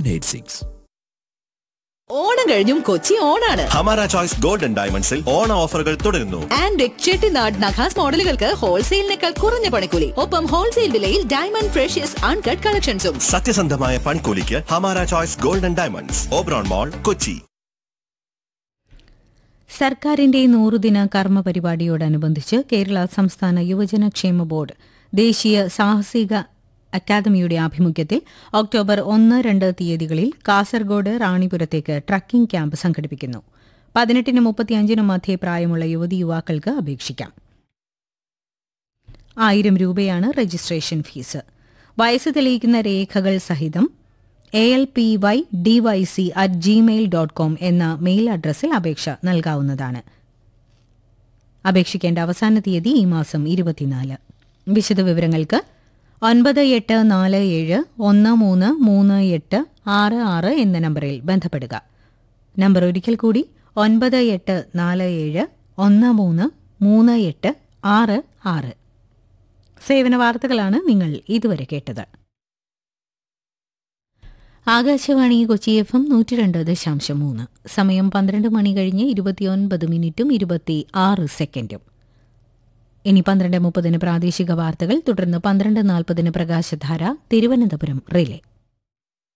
986. ഓണം കഴിഞ്ഞും കൊച്ചി ഓണാണ് ഹമാര ചോയ്സ് ഗോൾഡൻ ഡയമണ്ട്സിൽ ഓണ ഓഫറുകൾ തുടരുന്നു ആൻഡ് ചെട്ടിനാട് നഖാസ് മോഡലുകൾക്ക് ഹോൾസെയിലിനേക്കാൾ കുറഞ്ഞ പണിക്കൂലി ഒപ്പം ഹോൾസെയിൽ വിലയിൽ ഡയമണ്ട് ഫ്രഷ്യസ് അൺകട്ട് കളക്ഷൻസും സത്യസന്ധമായ പൺകൂലിക്ക് ഹമാര choice golden diamonds Oberon mall Kochi സർക്കാരിന്റെ നൂറുദിന കർമ്മ പരിപാടിയോടനുബന്ധിച്ച് കേരള സംസ്ഥാന യുവജന ക്ഷേമ ബോർഡ് ദേശീയ സാഹസിക അക്കാദമിയുടെ ആഭിമുഖ്യത്തിൽ ഒക്ടോബർ ഒന്ന് രണ്ട് തീയതികളിൽ കാസർഗോഡ് റാണിപുരത്തേക്ക് ട്രക്കിംഗ് ക്യാമ്പ് സംഘടിപ്പിക്കുന്നു പതിനെട്ടിനും മുപ്പത്തിയഞ്ചിനും മധ്യേ പ്രായമുള്ള യുവതി യുവാക്കൾക്ക് അപേക്ഷിക്കാം ആയിരം രൂപയാണ് രജിസ്ട്രേഷൻ ഫീസ് വയസ്സ് തെളിയിക്കുന്ന രേഖകൾ സഹിതം A L P Y D Y C at Gmail dot com എന്ന മെയിൽ അഡ്രസ്സിൽ അപേക്ഷ നൽകാവുന്നതാണ് അപേക്ഷിക്കേണ്ട അവസാന തീയതി ഈ മാസം ഇരുപത്തിനാല് വിശദവിവരങ്ങൾക്ക് ഒൻപത് എട്ട് നാല് ഏഴ് ഒന്ന് മൂന്ന് മൂന്ന് എട്ട് ആറ് ആറ് എന്ന നമ്പറിൽ ബന്ധപ്പെടുക നമ്പർ ഒരിക്കൽ കൂടി ഒൻപത് എട്ട് നാല് ഏഴ് ഒന്ന് മൂന്ന് മൂന്ന് എട്ട് ആറ് ആറ് സേവന വാർത്തകളാണ് നിങ്ങൾ ഇതുവരെ കേട്ടത് ആകാശവാണി കൊച്ചി എഫ് എം നൂറ്റി രണ്ട് ദശാംശം മൂന്ന് സമയം പന്ത്രണ്ട് മണി കഴിഞ്ഞ് ഇരുപത്തിയൊൻപത് മിനിറ്റും ഇരുപത്തി ആറ് സെക്കൻഡും ഇനി പന്ത്രണ്ട് മുപ്പതിന് പ്രാദേശിക വാർത്തകൾ തുടർന്ന് പന്ത്രണ്ട് നാൽപ്പതിന് പ്രകാശധാര തിരുവനന്തപുരം റിലേ